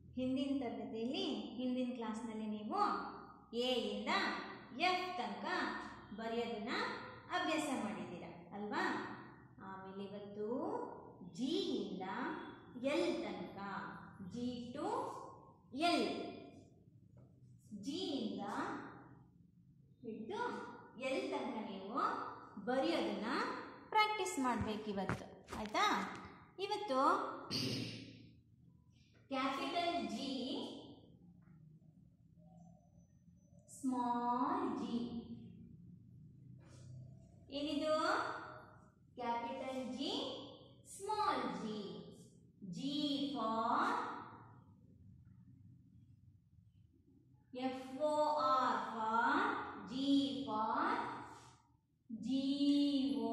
ಹಿಂದಿನ ತರಗತಿಯಲ್ಲಿ ಹಿಂದಿನ ಕ್ಲಾಸ್ನಲ್ಲಿ ನೀವು ಎ ಇಂದ ಎಫ್ ತನಕ ಬರೆಯೋದನ್ನ ಅಭ್ಯಾಸ ಮಾಡಿದ್ದೀರ ಅಲ್ವಾ ಆಮೇಲೆ ಇವತ್ತು ಜಿ ಇಂದ ಎಲ್ ತನಕ ಜಿ ಟು ಎಲ್ ಜಿ ಇಂದ ಹಿಡಿದು ಎಲ್ ತನಕ ನೀವು ಬರೆಯೋದನ್ನ ಪ್ರಾಕ್ಟೀಸ್ ಮಾಡಬೇಕಿವತ್ತು ಆಯಿತಾ ಇವತ್ತು ಕ್ಯಾಪಿಟಲ್ ಜಿ ಸ್ಮಾಲ್ ಜಿ ಏನಿದು capital G small G G for F O R for G for G O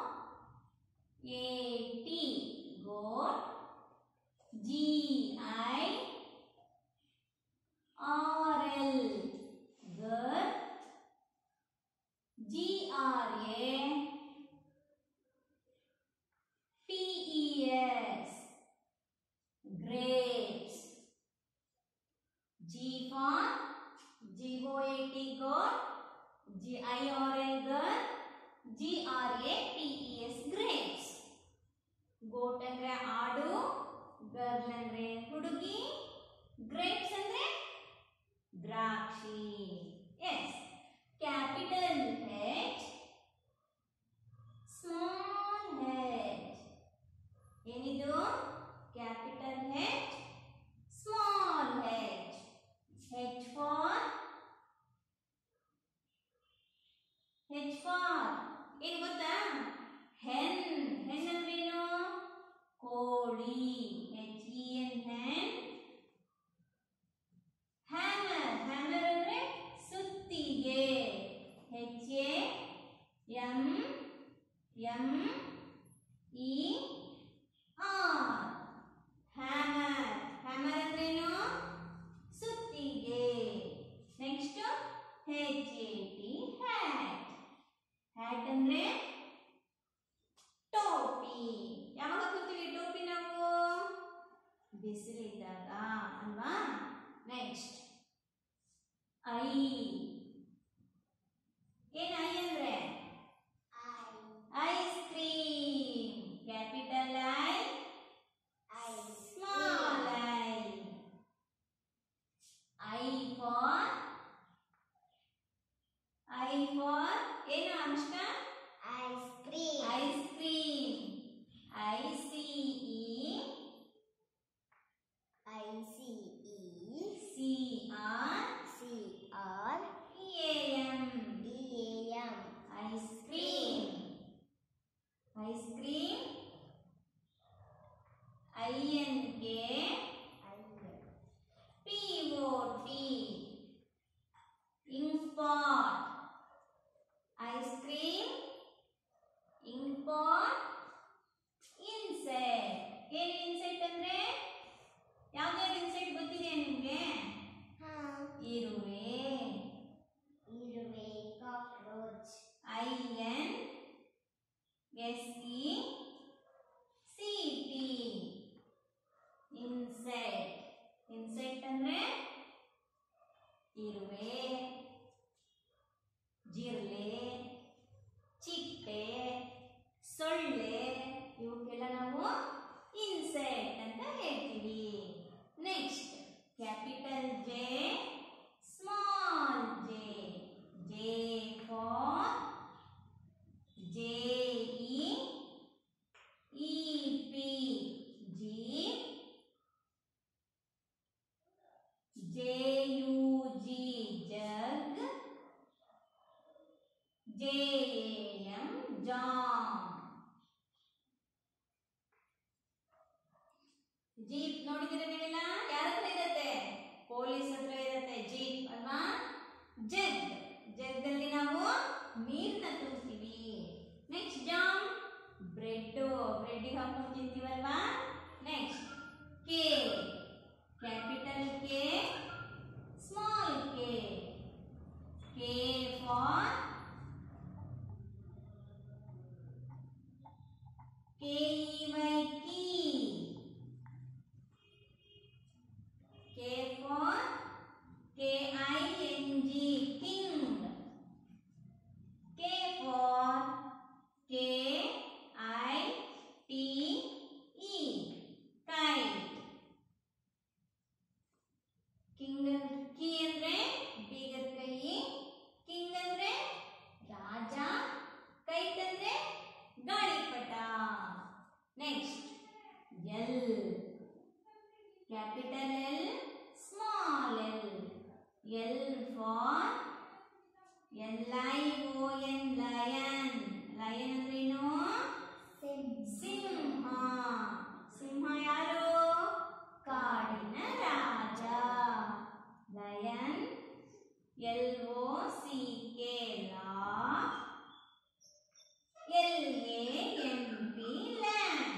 A T goat G I R L girl G R A P E S grapes G for G O A T goat G I R L girl G R A P E S grapes goat ಅಂದ್ರೆ ಆಡು girl ಅಂದ್ರೆ ಹುಡುಗಿ grapes ಅಂದ್ರೆ ದ್ರಾಕ್ಷಿ S capital H small H ಏನಿದು capital H small H H for H for ಏನು ಗೊತ್ತಾ hen hen ಅಂದ್ರೇನು ಕೋಳಿ H E N hen hammer hammer ಅಂದ್ರೆ ಸುತ್ತಿಗೆ H A M M E R hammer hammer ಅಂದ್ರೇನು ಸುತ್ತಿಗೆ next H A T hat hat ಅಂದ್ರೆ ಟೋಪಿ ಯಾವಾಗ ಹಾಕೋತೀವಿ ಟೋಪಿ ನಾವು ಬಿಸಿಲಿದ್ದಾಗ ಅಲ್ವಾ ನೆಕ್ಸ್ಟ್ ಐ ಏನ್ ಐ ಅಂದ್ರೆ ice cream capital I small I I for I for ಏನು Anushka Ice cream. Ice cream I C E I C E C R C R A M D A M. Ice cream ice cream I N K P O T inkpot ice cream inkpot insect ಏನು insect ಅಂದ್ರೆ ಯಾವ್ದಾದ್ರು insect ಗೊತ್ತಿದೆಯಾ ನಿಮಗೆ ಇರುವೆ ಇರುವೆ cockroach I N S E C T insect insect ಅಂದ್ರೆ ಇರುವೆ ಜಿರ್ಲೆ ಚಿಟ್ಟೆ ಸೊಳ್ಳೆ ಇವಕ್ಕೆಲ್ಲ ನಾವು ಇನ್ಸೆಕ್ಟ್ ಅಂತ ಹೇಳ್ತೀವಿ next capital J small J J for J E E P G J U G jug J M jam jeep ನೋಡಿದಿರ ನೀವೆಲ್ಲ ಯಾರ ಹತ್ರ ಇರತ್ತೆ ಪೊಲೀಸ್ ಹತ್ರ ಇರತ್ತೆ ಜೀಪ್ ಅಲ್ವಾ ಜಗ್ ಜಗ್ ಅಲ್ಲಿ ನಾವು ನೀರ್ನ ತುಂಬ್ತೀವಿ ನೆಕ್ಸ್ಟ್ ಜಾಮ್ ಬ್ರೆಡ್ ಬ್ರೆಡ್ ಹಾಕೊಂಡು ತಿಂತೀವಲ್ವಾ next K capital K small K K for K E Y key. L capital L small L L for L I O N lion lion ಅಂದ್ರೇನು ಸಿಂಹ ಸಿಂಹ ಯಾರು ಕಾಡಿನ ರಾಜ lion L O C K lock L A M P lamp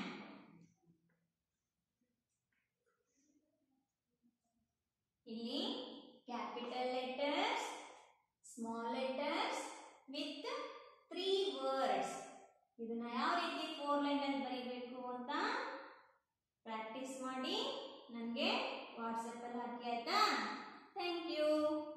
ಇಲ್ಲಿ capital letters small letters with three words ಇದನ್ನ ಯಾವ ರೀತಿ ಫೋರ್ ಲೈನ್ ಅಲ್ಲಿ ಬರೀಬೇಕು ಅಂತ ಪ್ರಾಕ್ಟೀಸ್ ಮಾಡಿ ನನಗೆ ವಾಟ್ಸಪ್ ಅಲ್ಲಿ ಹಾಕಿ ಆಯ್ತಾ ಥ್ಯಾಂಕ್ ಯು